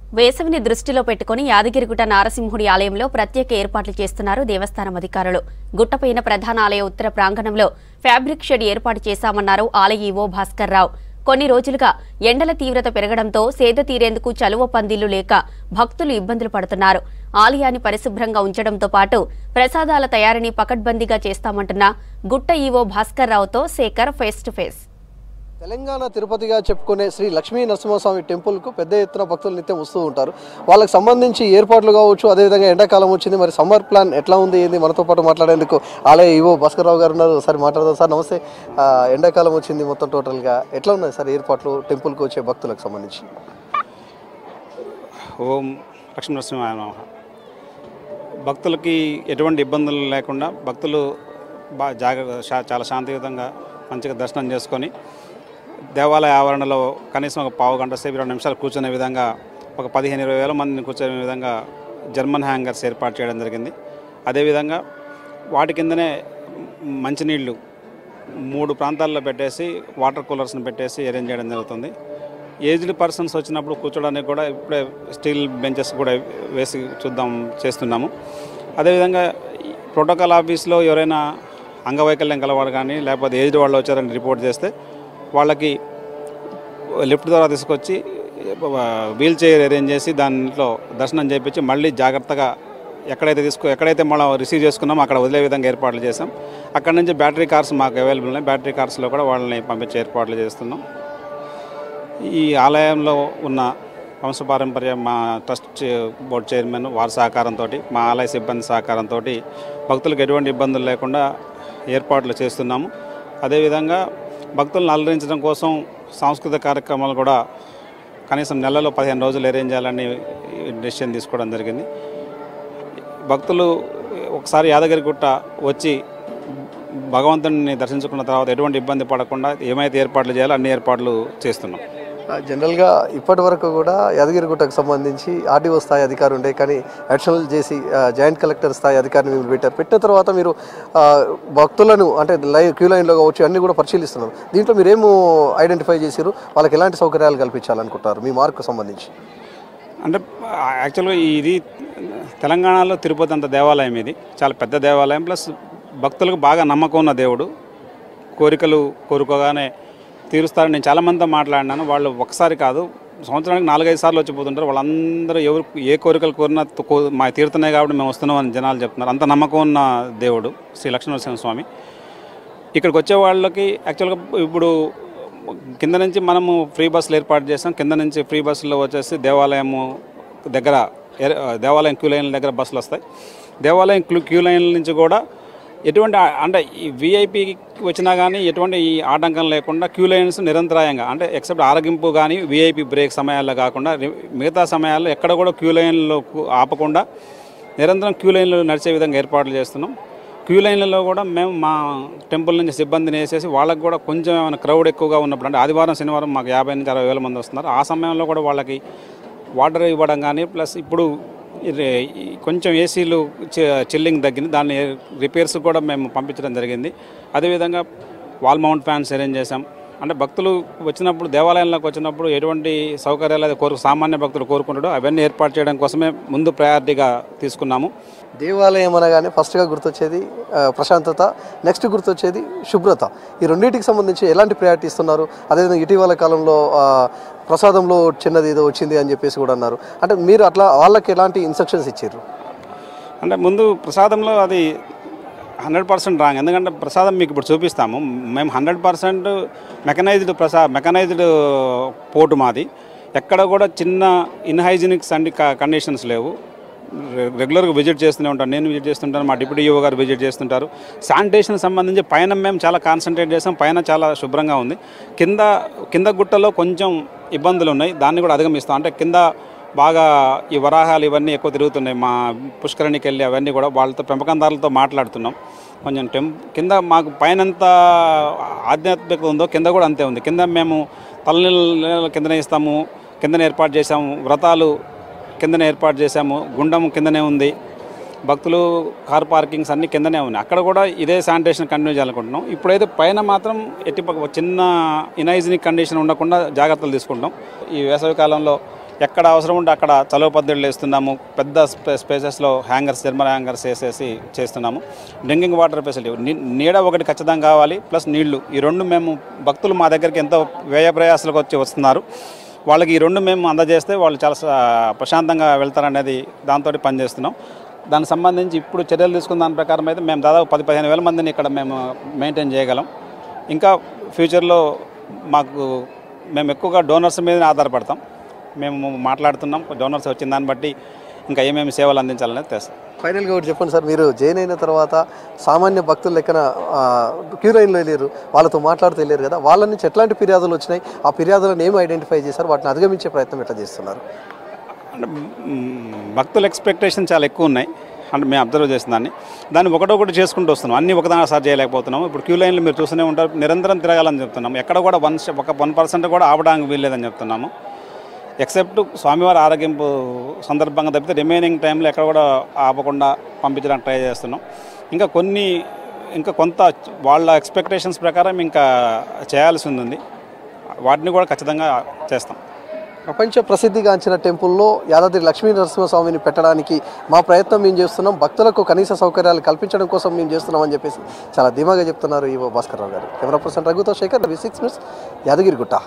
వేసవిని దృష్టిలో పెట్టుకుని యాదగిరిగుట్ట నారసింహుడి ఆలయంలో ప్రత్యేక ఏర్పాట్లు చేస్తున్నారు దేవస్థానం అధికారులు గుట్టపైన ప్రధాన ఆలయ ఉత్తర ప్రాంగణంలో ఫ్యాబ్రిక్ షెడ్ ఏర్పాటు చేశామన్నారు ఆలయ ఈవో భాస్కర్ రావు కొన్ని రోజులుగా ఎండల తీవ్రత పెరగడంతో సేద తీరేందుకు చలువ పందిళ్లు లేక భక్తులు ఇబ్బందులు పడుతున్నారు ఆలయాన్ని పరిశుభ్రంగా ఉంచడంతో పాటు ప్రసాదాల తయారీని పకడ్బందీగా చేస్తామంటున్న గుట్ట ఈవో భాస్కర్ రావుతో Shekhar face to face Telangana తిరుపతిగా చెప్పుకునే శ్రీ లక్ష్మీ నరసింహస్వామి టెంపుల్కు పెద్ద ఎత్తున భక్తులు నిత్యం వస్తూ ఉంటారు వాళ్ళకి సంబంధించి ఏర్పాట్లు కావచ్చు అదేవిధంగా ఎండాకాలం వచ్చింది మరి సమ్మర్ ప్లాన్ ఎట్లా ఉంది ఏంది మనతో పాటు మాట్లాడేందుకు ఆలయ ఈవో భాస్కర్రావు గారు ఉన్నారు సార్ మాట్లాడదాం సార్ నమస్తే ఆ, ఎండాకాలం వచ్చింది మొత్తం టోటల్గా ఎట్లా ఉన్నాయి సార్ ఏర్పాట్లు టెంపుల్కి వచ్చే భక్తులకు సంబంధించి ఓం లక్ష్మీ నరసింహాయ నమః భక్తులకి ఎటువంటి ఇబ్బందులు లేకుండా భక్తులు బా జాగ్రత్త శా- చాలా శాంతియుతంగా మంచిగా దర్శనం చేసుకొని దేవాలయ ఆవరణలో కనీసం ఒక పావు గంట సేపు రెండు నిమిషాలు కూర్చునే విధంగా ఒక పదిహేను ఇరవై వేల మందిని కూర్చునే విధంగా జర్మన్ హ్యాంగర్స్ ఏర్పాటు చేయడం జరిగింది అదేవిధంగా వాటి కిందనే మంచినీళ్ళు మూడు ప్రాంతాల్లో పెట్టేసి వాటర్ కూలర్స్ని పెట్టేసి అరేంజ్ చేయడం జరుగుతుంది ఏజ్డ్ పర్సన్స్ వచ్చినప్పుడు కూర్చోడానికి కూడా ఇప్పుడే స్టీల్ బెంచెస్ కూడా వేసి చూద్దాం చేస్తున్నాము అదేవిధంగా ఈ ప్రోటోకాల్ ఆఫీస్లో ఎవరైనా అంగవైకల్యం కలవాడు కానీ లేకపోతే ఏజ్డ్ వాళ్ళు వచ్చారని రిపోర్ట్ చేస్తే వాళ్ళకి లిఫ్ట్ ద్వారా తీసుకొచ్చి వీల్ చైర్ అరేంజ్ చేసి దాంట్లో దర్శనం చేయించి మళ్ళీ జాగ్రత్తగా ఎక్కడైతే తీసుకో ఎక్కడైతే మనం రిసీవ్ చేసుకున్నామో అక్కడ వదిలే విధంగా ఏర్పాట్లు చేసాం అక్కడ నుంచి బ్యాటరీ కార్స్ మాకు అవైలబుల్ ఉన్నాయి బ్యాటరీ కార్స్లో కూడా వాళ్ళని పంపించే ఏర్పాట్లు చేస్తున్నాం ఈ ఆలయంలో ఉన్న వంశపారంపర్య మా ట్రస్ట్ చే- బోర్డు చైర్మన్ వారి సహకారంతో మా ఆలయ సిబ్బంది సహకారంతో భక్తులకు ఎటువంటి ఇబ్బందులు లేకుండా ఏర్పాట్లు చేస్తున్నాము అదేవిధంగా భక్తులను అలరించడం కోసం సాంస్కృతిక కార్యక్రమాలు కూడా కనీసం నెలలో పదిహేను రోజులు అరేంజ్ చేయాలని డెసిషన్ తీసుకోవడం జరిగింది భక్తులు ఒకసారి యాదగిరిగుట్ట వచ్చి భగవంతుని దర్శించుకున్న తర్వాత ఎటువంటి ఇబ్బంది పడకుండా ఏమైతే ఏర్పాట్లు చేయాలో అన్ని ఏర్పాట్లు చేస్తున్నాం ఆ, జనరల్గా ఇప్పటి వరకు కూడా యాదగిరిగుట్టకు సంబంధించి ఆర్డీఓ స్థాయి అధికారి ఉండే కానీ అడిషనల్ చేసి ఆ, జాయింట్ కలెక్టర్ స్థాయి అధికారిని మీరు పెట్టారు పెట్టిన తర్వాత మీరు ఆ, భక్తులను అంటే లైన్ క్యూ లైన్లో కావచ్చు అన్ని కూడా పరిశీలిస్తున్నారు దీంట్లో మీరేమో ఐడెంటిఫై చేశారు వాళ్ళకి ఎలాంటి సౌకర్యాలు కల్పించాలనుకుంటారు మీ మార్కు సంబంధించి అంటే యాక్చువల్గా ఇది తెలంగాణలో తిరుపతి అంత దేవాలయం ఇది చాలా పెద్ద దేవాలయం ప్లస్ భక్తులకు బాగా నమ్మకం ఉన్న దేవుడు కోరికలు కోరుకోగానే తీరుస్తారని నేను చాలామందితో మాట్లాడినాను వాళ్ళు ఒకసారి కాదు సంవత్సరానికి నాలుగైదు సార్లు వచ్చిపోతుంటారు వాళ్ళందరూ ఎవరు ఏ కోరికలు కోరినా కో- మా తీరుతున్నాయి కాబట్టి మేము వస్తున్నాం అని జనాలు చెప్తున్నారు అంత నమ్మకం ఉన్న దేవుడు శ్రీ లక్ష్మీనరసింహ స్వామి ఇక్కడికి వచ్చే వాళ్ళకి యాక్చువల్గా ఇప్పుడు కింద నుంచి మనము ఫ్రీ బస్సులు ఏర్పాటు చేస్తాం కింద నుంచి ఫ్రీ బస్సులో వచ్చేసి దేవాలయము దగ్గర ఎర- దేవాలయం క్యూ లైన్ల దగ్గర బస్సులు వస్తాయి దేవాలయం క్యూ క్యూ లైన్ల నుంచి కూడా ఎటువంటి ఆ- అంటే ఈ విఐపికి వచ్చినా కానీ ఎటువంటి ఈ ఆటంకం లేకుండా క్యూ లైన్స్ నిరంతరాయంగా అంటే ఎక్సెప్ట్ ఆరగింపు కానీ విఐపి బ్రేక్ సమయాల్లో కాకుండా రి- మిగతా సమయాల్లో ఎక్కడ కూడా క్యూ లైన్లో కు- ఆపకుండా నిరంతరం క్యూ లైన్లు నడిచే విధంగా ఏర్పాట్లు చేస్తున్నాం క్యూ లైన్లలో కూడా మేము మా టెంపుల్ నుంచి సిబ్బందిని వేసేసి వాళ్ళకి కూడా కొంచెం ఏమైనా క్రౌడ్ ఎక్కువగా ఉన్నప్పుడు అంటే ఆదివారం శనివారం మాకు యాభై నుంచి అరవై వేల మంది వస్తున్నారు ఆ సమయంలో కూడా వాళ్ళకి వాటర్ ఇవ్వడం కానీ ప్లస్ ఇప్పుడు ఇది ఈ కొంచెం ఏసీలు చిల్లింగ్ తగ్గింది దాన్ని రిపేర్స్ కూడా మేము పంపించడం జరిగింది అదేవిధంగా వాల్ మౌంట్ ఫ్యాన్స్ అరేంజ్ చేసాం అంటే భక్తులు వచ్చినప్పుడు దేవాలయంలోకి వచ్చినప్పుడు ఎటువంటి సౌకర్యాలు అయితే కోరు సామాన్య భక్తులు కోరుకుంటాడో అవన్నీ ఏర్పాటు చేయడం కోసమే ముందు ప్రయారిటీగా తీసుకున్నాము దేవాలయం అనగానే ఫస్ట్గా గుర్తొచ్చేది ఆ, ప్రశాంతత నెక్స్ట్ గుర్తొచ్చేది శుభ్రత ఈ రెండింటికి సంబంధించి ఎలాంటి ప్రయారిటీ ఇస్తున్నారు అదేవిధంగా ఇటీవల కాలంలో ఆ, ప్రసాదంలో చిన్నది ఏదో వచ్చింది అని చెప్పేసి కూడా అన్నారు అంటే మీరు అట్లా వాళ్ళకి ఎలాంటి ఇన్స్ట్రక్షన్స్ ఇచ్చారు అంటే ముందు ప్రసాదంలో అది హండ్రెడ్ పర్సెంట్ రాంగ్ ఎందుకంటే ప్రసాదం మీకు ఇప్పుడు చూపిస్తాము మేము హండ్రెడ్ పర్సెంట్ మెకనైజ్డ్ ప్రసా మెకనైజ్డ్ పోటు మాది ఎక్కడ కూడా చిన్న ఇన్హైజీనిక్స్ అండ్ కండిషన్స్ లేవు రె- రెగ్యులర్గా విజిట్ చేస్తూనే ఉంటాను నేను విజిట్ చేస్తుంటాను మా డిప్యూటీ ఈఓ గారు విజిట్ చేస్తుంటారు శానిటేషన్ సంబంధించి పైన మేము చాలా కాన్సన్ట్రేట్ చేసాం పైన చాలా శుభ్రంగా ఉంది కింద కింద గుట్టలో కొంచెం ఇబ్బందులు ఉన్నాయి దాన్ని కూడా అధిగమిస్తాం అంటే కింద బాగా ఈ వరాహాలు ఇవన్నీ ఎక్కువ తిరుగుతున్నాయి మా పుష్కరణికి వెళ్ళి అవన్నీ కూడా వాళ్ళతో పెంపకందారులతో మాట్లాడుతున్నాం కొంచెం టెం కింద మాకు పైనంత ఆధ్యాత్మికత ఉందో కింద కూడా అంతే ఉంది కింద మేము తలనీళ్ళ కిందనే ఇస్తాము కిందనే ఏర్పాటు చేసాము వ్రతాలు కిందనే ఏర్పాటు చేసాము గుండం కిందనే ఉంది భక్తులు కార్ పార్కింగ్స్ అన్ని కిందనే ఉన్నాయి అక్కడ కూడా ఇదే శానిటేషన్ కంటిన్యూ చేయాలనుకుంటున్నాం ఇప్పుడైతే పైన మాత్రం ఎట్టి పక్క- చిన్న ఇనైజినిక్ కండిషన్ ఉండకుండా జాగ్రత్తలు తీసుకుంటాం ఈ వేసవి కాలంలో ఎక్కడ అవసరం ఉంటే అక్కడ చలువ పద్ధతులు వేస్తున్నాము పెద్ద స్పే స్పేసెస్లో హ్యాంగర్స్ జర్మన్ హ్యాంగర్స్ వేసేసి చేస్తున్నాము డ్రింకింగ్ వాటర్ ఫెసిలిటీ నీ- నీడ ఒకటి ఖచ్చితంగా కావాలి ప్లస్ నీళ్లు ఈ రెండు మేము భక్తులు మా దగ్గరికి ఎంతో వ్యయ ప్రయాసాలకు వచ్చి వస్తున్నారు వాళ్ళకి ఈ రెండు మేము అందజేస్తే వాళ్ళు చాలా స- ప్రశాంతంగా వెళ్తారనేది దాంతో పనిచేస్తున్నాం దానికి సంబంధించి ఇప్పుడు చర్యలు తీసుకున్న దాని ప్రకారం అయితే మేము దాదాపు పది పదిహేను వేల మందిని ఇక్కడ మేము మెయింటైన్ చేయగలం ఇంకా ఫ్యూచర్లో మాకు మేము ఎక్కువగా డోనర్స్ మీద ఆధారపడతాం మేము మాట్లాడుతున్నాం డోనర్స్ వచ్చిన దాన్ని బట్టి ఇంకా ఏమేమి సేవలు అందించాలనేది తెస్తాం ఫైనల్గా ఒకటి చెప్పండి సార్ మీరు జైన్ అయిన తర్వాత సామాన్య భక్తుల లెక్కన ఆ, క్యూ లైన్లో వెళ్ళారు వాళ్ళతో మాట్లాడుతూ వెళ్ళారు కదా వాళ్ళ నుంచి ఎట్లాంటి ఫిర్యాదులు వచ్చినాయి ఆ ఫిర్యాదులను ఏమి ఐడెంటిఫై చేశారు వాటిని అధిగమించే ప్రయత్నం ఎట్లా చేస్తున్నారు అంటే మ్, భక్తుల ఎక్స్పెక్టేషన్ చాలా ఎక్కువ ఉన్నాయి అంటే మేము అబ్జర్వ్ చేసిన దాన్ని దాన్ని ఒకటొకటి చేసుకుంటూ వస్తున్నాం అన్ని ఒకదాని సార్ చేయలేకపోతున్నాం ఇప్పుడు క్యూ లైన్లు మీరు చూస్తూనే ఉంటారు నిరంతరం తిరగాలని చెప్తున్నాము ఎక్కడ కూడా వన్ స్టెప్ ఒక వన్ పర్సెంట్ కూడా ఆపడానికి వీల్లేదని చెప్తున్నాము ఎక్సెప్ట్ స్వామివారి ఆరోగ్యంపు సందర్భంగా తప్పితే రిమైనింగ్ టైంలో ఎక్కడ కూడా ఆపకుండా పంపించడానికి ట్రై చేస్తున్నాం ఇంకా కొన్ని ఇంకా కొంత వాళ్ళ ఎక్స్పెక్టేషన్స్ ప్రకారం ఇంకా చేయాల్సి ఉంది వాటిని కూడా ఖచ్చితంగా చేస్తాం ప్రపంచ ప్రసిద్ధిగాంచిన టెంపుల్లో యాదాద్రి లక్ష్మీ నరసింహస్వామిని పెట్టడానికి మా ప్రయత్నం మేము చేస్తున్నాం భక్తులకు కనీస సౌకర్యాలు కల్పించడం కోసం మేము చేస్తున్నాం అని చెప్పేసి చాలా ధీమాగా చెప్తున్నారు ఈ భాస్కర్ రావు గారు కెమెరా పర్సన్ రఘుతో Shekhar V six news Yadagirigutta